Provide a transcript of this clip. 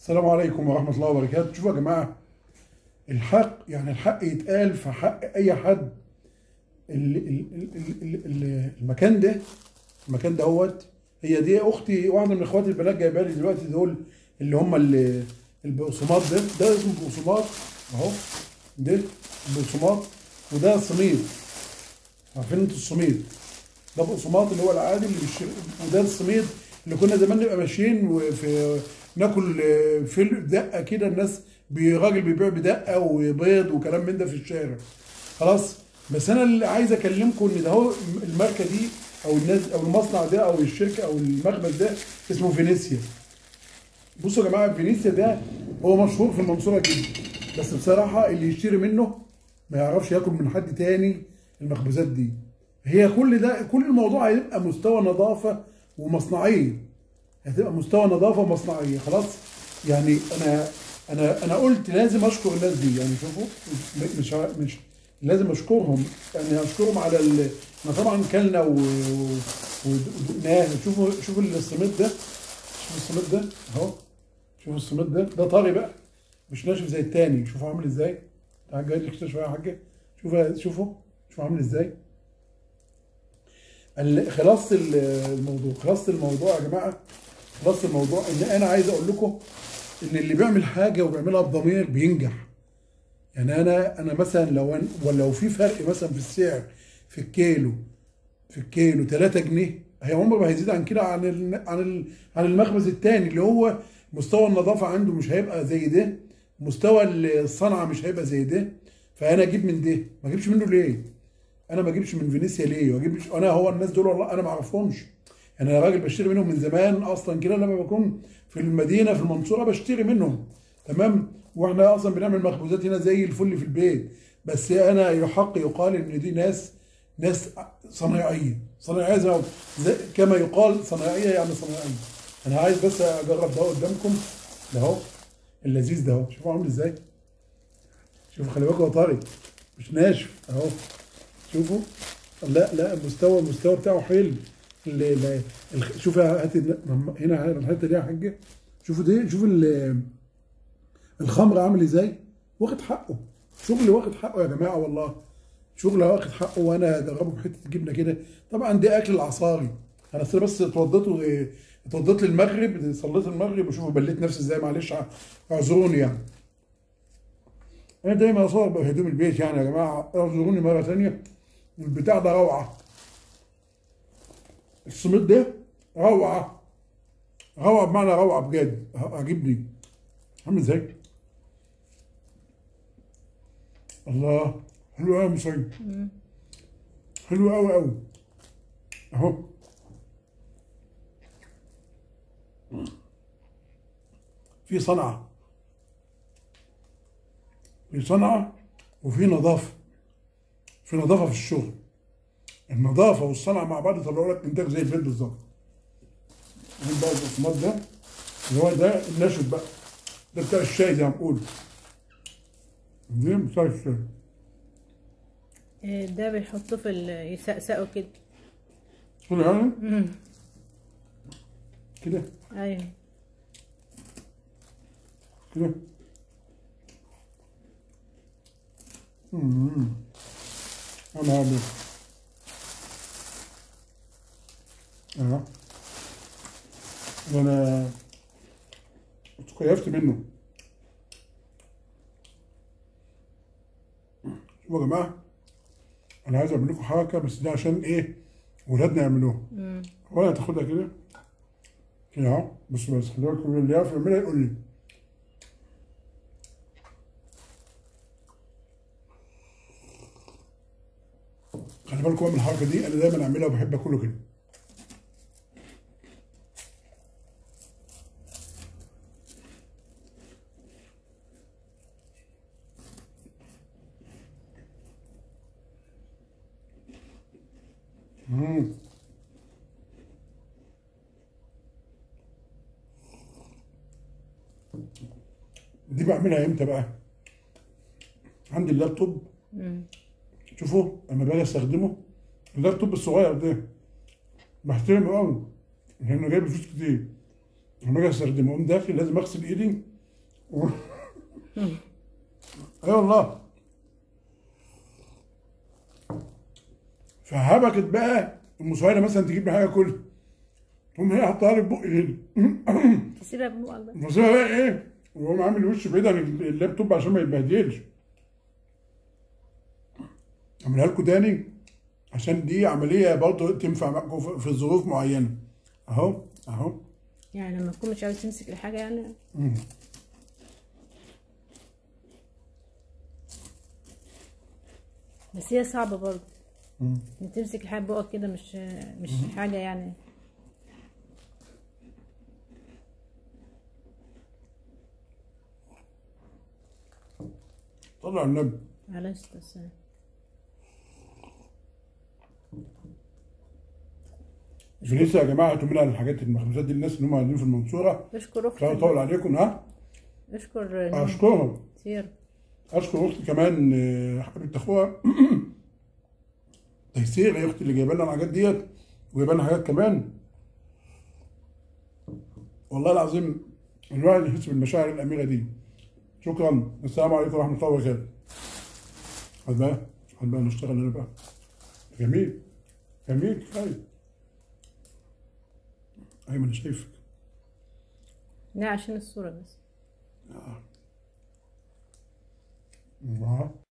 السلام عليكم ورحمة الله وبركاته شوفوا يا جماعة الحق يعني الحق يتقال في حق أي حد ال- ال- ال- ال- ال- المكان ده المكان دهوت هي دي أختي واحدة من إخواتي البنات جايبها لي دلوقتي دول اللي هم ال- البقسماط ده ده اسمه بقسماط أهو ده البقسماط وده صميد عارفين انتوا الصميد ده بقسماط اللي هو العادي اللي بالش... وده الصميد اللي كنا زمان نبقى ماشيين وفي ناكل آه، في دقه كده الناس بي- راجل بيبيع بدقه وبيض وكلام من ده في الشارع خلاص بس انا اللي عايز اكلمكم ان ده هو الماركه دي او الناس او المصنع ده او الشركه او المخبز ده اسمه فينيسيا بصوا يا جماعه فينيسيا ده هو مشهور في المنصوره جدا بس بصراحه اللي يشتري منه ما يعرفش ياكل من حد تاني المخبوزات دي هي كل ده كل الموضوع هيبقى مستوى نظافه ومصنعيه هتبقى مستوى نظافه ومصنعيه خلاص يعني انا انا انا قلت لازم اشكر الناس دي يعني شوفوا م- مش ع- مش لازم اشكرهم يعني اشكرهم على ال... احنا طبعا كلنا و... و... ودقناه شوفوا شوفوا الصميد ده شوفوا الصميد ده اهو شوفوا الصميد ده ده طري بقى مش ناشف زي التاني شوفوا عامل ازاي تعال جاي لك كده شويه يا حاجه شوفوا شوفوا شوفوا عامل ازاي ال- خلاصة ال- الموضوع خلاصة الموضوع يا جماعة خلاصة الموضوع ان انا عايز اقول لكم ان اللي بيعمل حاجة وبيعملها بضمير بينجح يعني انا انا مثلا لو أنا ولو في فرق مثلا في السعر في الكيلو في الكيلو 3 جنيه هي عمره ما هيزيد عن كده عن ال عن ال عن المخبز التاني اللي هو مستوى النظافة عنده مش هيبقى زي ده مستوى الصنعة مش هيبقى زي ده فانا اجيب من ده ما اجيبش منه ليه؟ انا ما اجيبش من فينيسيا ليه واجيب انا هو الناس دول والله انا ما اعرفهمش يعني انا راجل بشتري منهم من زمان اصلا كده لما بكون في المدينه في المنصوره بشتري منهم تمام واحنا اصلا بنعمل مخبوزات هنا زي الفل في البيت بس انا يحق يقال ان دي ناس ناس صنايعيه صنايعيه زي, زي كما يقال صنايعيه يعني صنايعيه انا عايز بس اجرب ده قدامكم ده اهو اللذيذ ده اهو شوفوا عامل ازاي شوفوا خلي بالكم هو طري مش ناشف اهو شوفوا لا لا المستوى المستوى بتاعه حلو ال- ال- الخ- شوف هات الن- هنا الحته دي يا حاجه شوفوا دي شوفوا ال- الخمر عامل ازاي واخد حقه شغل واخد حقه يا جماعه والله شغل واخد حقه وانا اجربه بحته جبنه كده طبعا دي اكل العصاري انا أصل بس اتوضيت و- اتوضيت للمغرب صليت المغرب وشوفوا بليت نفسي ازاي معلش ع- اعذروني يعني انا دايما اصور بهدوم البيت يعني يا جماعه اعذروني مره ثانيه البتاع ده روعه الصميد ده روعه روعه بمعنى روعه بجد عجبني عامل ازاي الله حلو قوي مصري حلو قوي قوي اهو في صنعه في صنعه وفي نظافه في نظافه في الشغل النظافه والصنعه مع بعض يطلعوا لك انتاج زي البيت بالظبط عندي بقى البقسماط ده اللي هو ده الناشف بقى ده بتاع الشاي زي ما بقول دي بتاع الشاي إيه ده بيحطوه في ال- يسقسقوا كده كده يعني مم. كده ايوه كده امم انا عامل اه انا اتكيفت منه شوفوا يا جماعه انا عايز اعمل لكم حركه بس دي عشان ايه ولادنا يعملوها مم. ولا تاخدها كده كده اهو بص بس خلي بالك اللي يعرف يعملها يقول لي خلي بالكم من الحركه دي انا دايما اعملها وبحب اكله كده مم. دي بعملها امتى بقى؟ عندي اللابتوب مم. شوفوا لما باجي استخدمه اللابتوب الصغير ده بحترمه قوي لانه جايب فلوس كتير لما اجي استخدمه اقوم داخل لازم اغسل ايدي اي والله فهبكت بقى ام سهيله مثلا تجيب لي حاجه كل تقوم هي حطها لي في بقي كده تسيبها ببقك بقى بصيها بقى ايه وهو عامل وش بعيد عن اللابتوب عشان ما يتبهدلش اعملها لكم تاني عشان دي عمليه برضه تنفع معاكم في- في ظروف معينه اهو اهو يعني لما تكون مش عاوز تمسك الحاجة يعني مم. بس هي صعبة برضه مم. ان تمسك الحاجة ببقك كده مش مش حاجة يعني طلع النبي معلش بس فينيسيا يا جماعه هاتوا منها الحاجات المخبوزات دي الناس اللي هم قاعدين في المنصوره اشكر مش عايز اطول اختك عليكم ها اشكر نور اشكرهم كتير اشكر اختي كمان آه، حبيبه اخوها تيسير هي اختي اللي جايبه لنا الحاجات ديت وجايبه لنا حاجات كمان والله العظيم الواحد يحس بالمشاعر الاميره دي شكرا السلام عليكم ورحمه الله وبركاته هات بقى هات بقى نشتغل هنا بقى جميل جميل كفايه ايمن شايفك لا عشان الصورة بس آه.